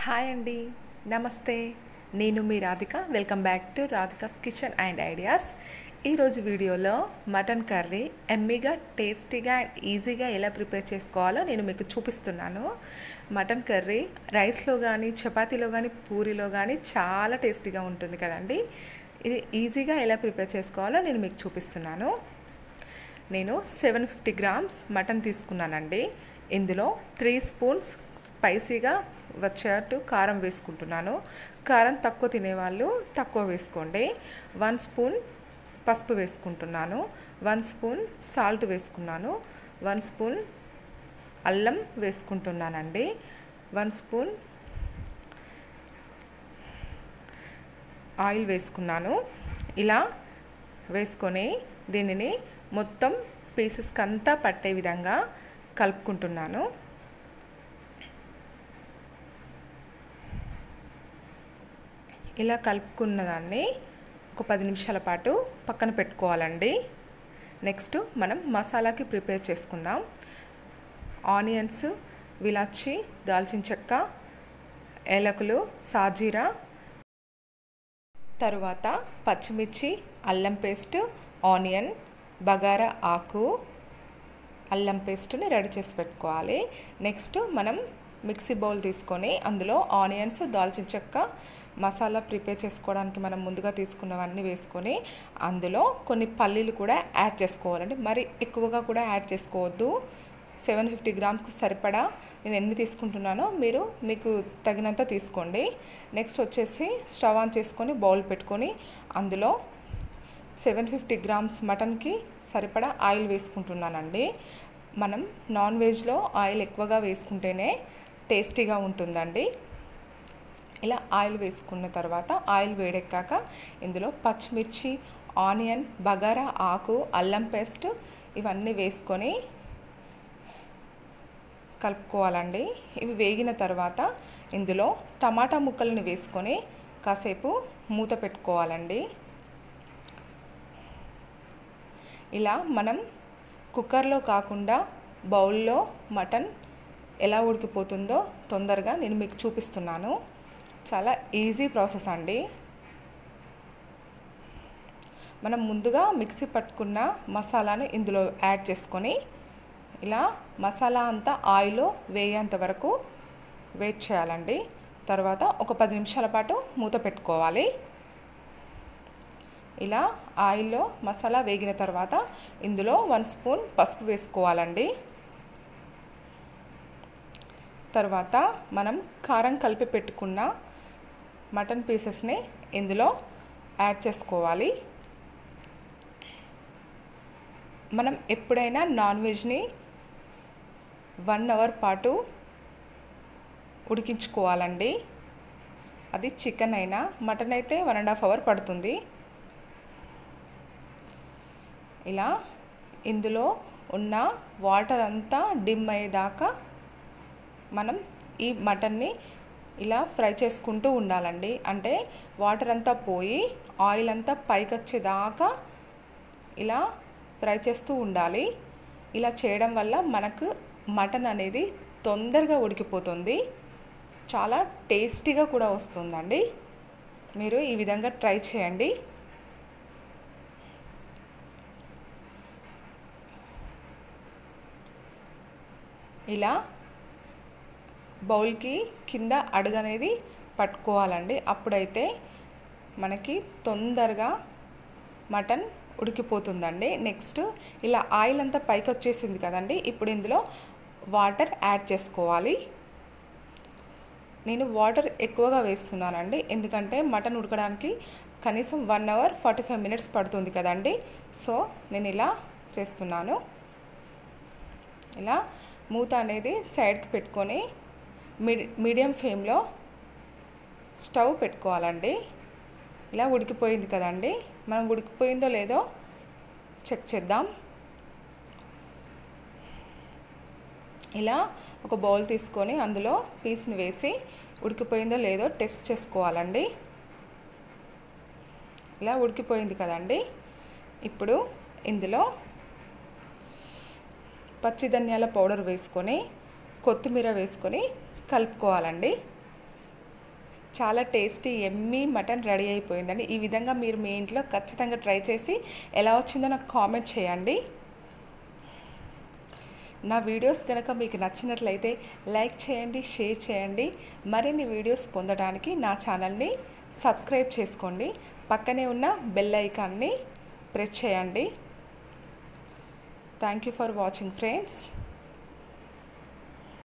hi అండి నమస్తే నేను మీ Radhika welcome back to Radhika's kitchen and ideas ఈరోజు వీడియోలో మటన్ కర్రీ ఎమ్మీగా టేస్టీగా అండ్ ఈజీగా ఎలా ప్రిపేర్ చేసుకోవాలో నేను మీకు చూపిస్తున్నాను మటన్ కర్రీ రైస్లో కానీ చపాతీలో కానీ పూరిలో కానీ చాలా టేస్టీగా ఉంటుంది కదండి ఇది ఈజీగా ఎలా ప్రిపేర్ చేసుకోవాలో నేను మీకు చూపిస్తున్నాను నేను సెవెన్ ఫిఫ్టీ గ్రామ్స్ మటన్ తీసుకున్నానండి ఇందులో త్రీ స్పూన్స్ స్పైసీగా వచ్చేటట్టు కారం వేసుకుంటున్నాను కారం తక్కువ తినేవాళ్ళు తక్కువ వేసుకోండి వన్ స్పూన్ పసుపు వేసుకుంటున్నాను వన్ స్పూన్ సాల్ట్ వేసుకున్నాను వన్ స్పూన్ అల్లం వేసుకుంటున్నానండి వన్ స్పూన్ ఆయిల్ వేసుకున్నాను ఇలా వేసుకొని దీనిని మొత్తం పీసెస్కి అంతా పట్టే విధంగా కలుపుకుంటున్నాను ఇలా కలుపుకున్న దాన్ని ఒక పది నిమిషాల పాటు పక్కన పెట్టుకోవాలండి నెక్స్ట్ మనం మసాలాకి ప్రిపేర్ చేసుకుందాం ఆనియన్స్ విలాచి దాల్చిన చెక్క ఏలకులు సాజీరా తరువాత పచ్చిమిర్చి అల్లం పేస్ట్ ఆనియన్ బగారా ఆకు అల్లం పేస్ట్ని రెడీ చేసి పెట్టుకోవాలి నెక్స్ట్ మనం మిక్సీ బౌల్ తీసుకొని అందులో ఆనియన్స్ దాల్చిన చెక్క మసాలా ప్రిపేర్ చేసుకోవడానికి మనం ముందుగా తీసుకున్నవన్నీ వేసుకొని అందులో కొన్ని పల్లీలు కూడా యాడ్ చేసుకోవాలండి మరి ఎక్కువగా కూడా యాడ్ చేసుకోవద్దు సెవెన్ ఫిఫ్టీ గ్రామ్స్కి సరిపడా నేను ఎన్ని తీసుకుంటున్నానో మీరు మీకు తగినంత తీసుకోండి నెక్స్ట్ వచ్చేసి స్టవ్ ఆన్ చేసుకొని బౌల్ పెట్టుకొని అందులో సెవెన్ ఫిఫ్టీ గ్రామ్స్ మటన్కి సరిపడా ఆయిల్ వేసుకుంటున్నానండి మనం నాన్ వెజ్లో ఆయిల్ ఎక్కువగా వేసుకుంటేనే టేస్టీగా ఉంటుందండి ఇలా ఆయిల్ వేసుకున్న తర్వాత ఆయిల్ వేడెక్కాక ఇందులో పచ్చిమిర్చి ఆనియన్ బగారా ఆకు అల్లం పేస్ట్ ఇవన్నీ వేసుకొని కలుపుకోవాలండి ఇవి వేగిన తర్వాత ఇందులో టమాటా ముక్కలను వేసుకొని కాసేపు మూత పెట్టుకోవాలండి ఇలా మనం కుక్కర్లో కాకుండా బౌల్లో మటన్ ఎలా ఉడికిపోతుందో తొందరగా నేను మీకు చూపిస్తున్నాను చాలా ఈజీ ప్రాసెస్ అండి మనం ముందుగా మిక్సీ పట్టుకున్న మసాలాను ఇందులో యాడ్ చేసుకొని ఇలా మసాలా అంతా ఆయిల్లో వేయేంత వరకు వెయిట్ చేయాలండి తర్వాత ఒక పది నిమిషాల పాటు మూత పెట్టుకోవాలి ఇలా ఆయిల్లో మసాలా వేగిన తర్వాత ఇందులో వన్ స్పూన్ పసుపు వేసుకోవాలండి తర్వాత మనం కారం కలిపి పెట్టుకున్న మటన్ పీసెస్ని ఇందులో యాడ్ చేసుకోవాలి మనం ఎప్పుడైనా నాన్ వెజ్ని వన్ అవర్ పాటు ఉడికించుకోవాలండి అది చికెన్ అయినా మటన్ అయితే వన్ అండ్ హాఫ్ అవర్ పడుతుంది ఇలా ఇందులో ఉన్న వాటర్ అంతా డిమ్ అయ్యేదాకా మనం ఈ మటన్ని ఇలా ఫ్రై చేసుకుంటూ ఉండాలండి అంటే వాటర్ అంతా పోయి ఆయిల్ అంతా పైకి వచ్చేదాకా ఇలా ఫ్రై చేస్తూ ఉండాలి ఇలా చేయడం వల్ల మనకు మటన్ అనేది తొందరగా ఉడికిపోతుంది చాలా టేస్టీగా కూడా వస్తుందండి మీరు ఈ విధంగా ట్రై చేయండి ఇలా బౌల్కి కింద అడుగు అనేది పట్టుకోవాలండి అప్పుడైతే మనకి తొందరగా మటన్ ఉడికిపోతుందండి నెక్స్ట్ ఇలా ఆయిల్ అంతా పైకి వచ్చేసింది కదండి ఇప్పుడు ఇందులో వాటర్ యాడ్ చేసుకోవాలి నేను వాటర్ ఎక్కువగా వేస్తున్నానండి ఎందుకంటే మటన్ ఉడకడానికి కనీసం one hour forty five minutes పడుతుంది కదండి సో నేను ఇలా చేస్తున్నాను ఇలా మూత అనేది సైడ్కి పెట్టుకొని మీడి మీడియం ఫ్లేమ్లో స్టవ్ పెట్టుకోవాలండి ఇలా ఉడికిపోయింది కదండి మనం ఉడికిపోయిందో లేదో చెక్ చేద్దాం ఇలా ఒక బౌల్ తీసుకొని అందులో పీస్ని వేసి ఉడికిపోయిందో లేదో టెస్ట్ చేసుకోవాలండి ఇలా ఉడికిపోయింది కదండి ఇప్పుడు ఇందులో పచ్చి ధనియాల పౌడర్ వేసుకొని కొత్తిమీర వేసుకొని కలుపుకోవాలండి చాలా టేస్టీ ఎమ్మీ మటన్ రెడీ అయిపోయిందండి ఈ విధంగా మీరు మీ ఇంట్లో ఖచ్చితంగా ట్రై చేసి ఎలా వచ్చిందో నాకు కామెంట్ చేయండి నా వీడియోస్ కనుక మీకు నచ్చినట్లయితే లైక్ చేయండి షేర్ చేయండి మరిన్ని వీడియోస్ పొందడానికి నా ఛానల్ని సబ్స్క్రైబ్ చేసుకోండి పక్కనే ఉన్న బెల్ ఐకాన్ని ప్రెస్ చేయండి thank you for watching friends